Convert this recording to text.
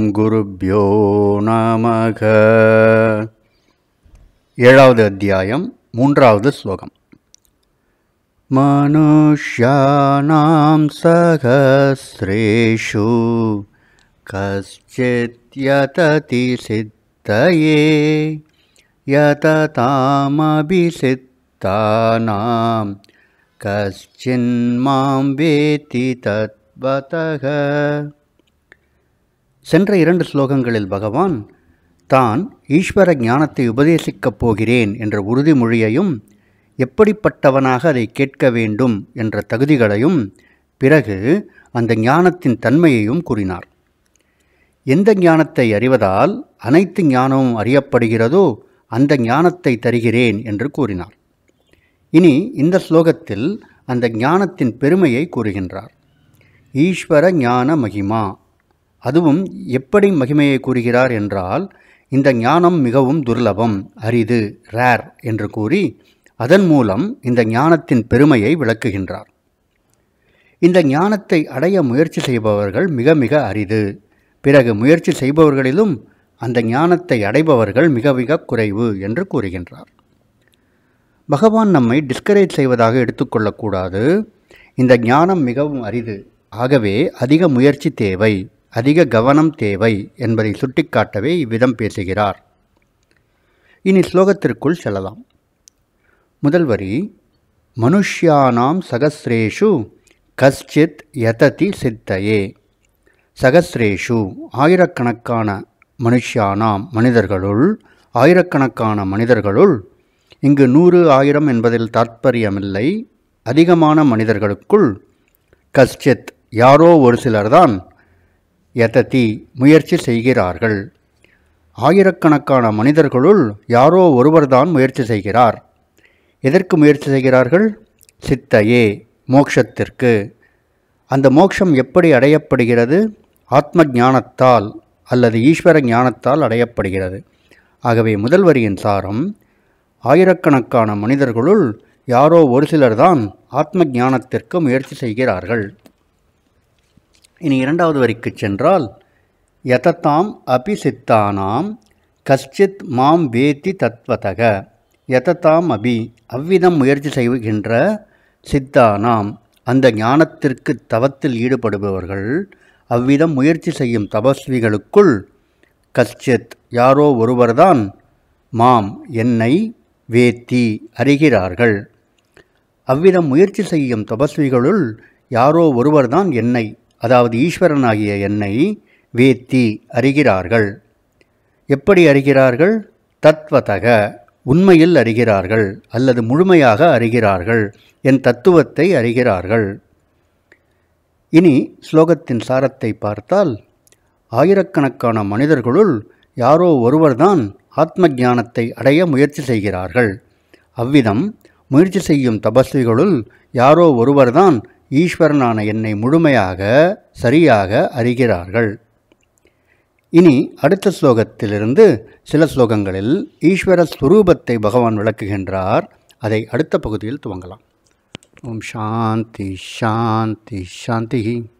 குருப்யோ நமக ஏழாவது அத்தியாயம் மூன்றாவது ஸ்லோகம் மனுஷ்யானாம் சகஸ்ரேஷு கஷ்டித் யததி சித்தயே யததாமபிசித்தானாம் கஷ்டின்மாம் வேத்தி தத்வதக சென்ற இரண்டு ஸ்லோகங்களில் பகவான் தான் ஈஸ்வர ஞானத்தை உபதேசிக்கப் போகிறேன் என்ற உறுதிமொழியையும் எப்படிப்பட்டவனாக அதை கேட்க வேண்டும் என்ற தகுதிகளையும் பிறகு அந்த ஞானத்தின் தன்மையையும் கூறினார் எந்த ஞானத்தை அறிவதால் அனைத்து ஞானமும் அறியப்படுகிறதோ அந்த ஞானத்தை தருகிறேன் என்று கூறினார் இனி இந்த ஸ்லோகத்தில் அந்த ஞானத்தின் பெருமையை கூறுகின்றார் ஈஸ்வர ஞான மகிமா அதுவும் எப்படி மகிமையை கூறுகிறார் என்றால் இந்த ஞானம் மிகவும் துர்லபம் அரிது ரேர் என்று கூறி அதன் மூலம் இந்த ஞானத்தின் பெருமையை விளக்குகின்றார் இந்த ஞானத்தை அடைய முயற்சி செய்பவர்கள் மிக மிக அரிது பிறகு முயற்சி செய்பவர்களிலும் அந்த ஞானத்தை அடைபவர்கள் மிக மிக குறைவு என்று கூறுகின்றார் பகவான் நம்மை டிஸ்கரேஜ் செய்வதாக எடுத்துக்கொள்ளக்கூடாது இந்த ஞானம் மிகவும் அரிது ஆகவே அதிக முயற்சி தேவை அதிக கவனம் தேவை என்பதை சுட்டிக்காட்டவே இவ்விதம் பேசுகிறார் இனி ஸ்லோகத்திற்குள் செல்லலாம் முதல் வரி மனுஷ்யானாம் சகசிரேஷு கஷ்டித் யததி சித்தையே சகசிரேஷு ஆயிரக்கணக்கான மனுஷ்யானாம் மனிதர்களுள் ஆயிரக்கணக்கான மனிதர்களுள் இங்கு நூறு ஆயிரம் என்பதில் தாற்பயமில்லை அதிகமான மனிதர்களுக்குள் கஷ்டித் யாரோ ஒரு சிலர்தான் யததி முயற்சி செய்கிறார்கள் ஆயிரக்கணக்கான மனிதர்களுள் யாரோ ஒருவர்தான் முயற்சி செய்கிறார் எதற்கு முயற்சி செய்கிறார்கள் சித்தையே மோக்ஷத்திற்கு அந்த மோக்ஷம் எப்படி அடையப்படுகிறது ஆத்ம ஞானத்தால் அல்லது ஈஸ்வர ஞானத்தால் அடையப்படுகிறது ஆகவே முதல் வரியின் சாரம் ஆயிரக்கணக்கான மனிதர்களுள் யாரோ ஒரு சிலர்தான் ஆத்ம ஞானத்திற்கு முயற்சி செய்கிறார்கள் இனி இரண்டாவது வரிக்கு சென்றால் யதத்தாம் அபி சித்தானாம் கஷ்டித் மாம் வேத்தி தத்வதக யதத்தாம் அபி அவ்விதம் முயற்சி செய்கின்ற சித்தானாம் அந்த ஞானத்திற்கு தவத்தில் ஈடுபடுபவர்கள் அவ்விதம் முயற்சி செய்யும் தபஸ்விகளுக்குள் கஷ்டித் யாரோ ஒருவர்தான் மாம் என்னை வேத்தி அறிகிறார்கள் அவ்விதம் முயற்சி செய்யும் தபஸ்விகளுள் யாரோ ஒருவர்தான் என்னை அதாவது ஈஸ்வரனாகிய என்னை வேத்தி அறிகிறார்கள் எப்படி அறிகிறார்கள் தத்வதக உண்மையில் அறிகிறார்கள் அல்லது முழுமையாக அறிகிறார்கள் என் தத்துவத்தை அறிகிறார்கள் இனி ஸ்லோகத்தின் சாரத்தை பார்த்தால் ஆயிரக்கணக்கான மனிதர்களுள் யாரோ ஒருவர்தான் ஆத்ம ஞானத்தை அடைய முயற்சி செய்கிறார்கள் அவ்விதம் முயற்சி செய்யும் தபஸ்விகளுள் யாரோ ஒருவர்தான் ஈஸ்வரனான என்னை முழுமையாக சரியாக அறிகிறார்கள் இனி அடுத்த ஸ்லோகத்திலிருந்து சில ஸ்லோகங்களில் ஈஸ்வர ஸ்வரூபத்தை பகவான் விளக்குகின்றார் அதை அடுத்த பகுதியில் துவங்கலாம் ஓம் சாந்தி சாந்தி சாந்தி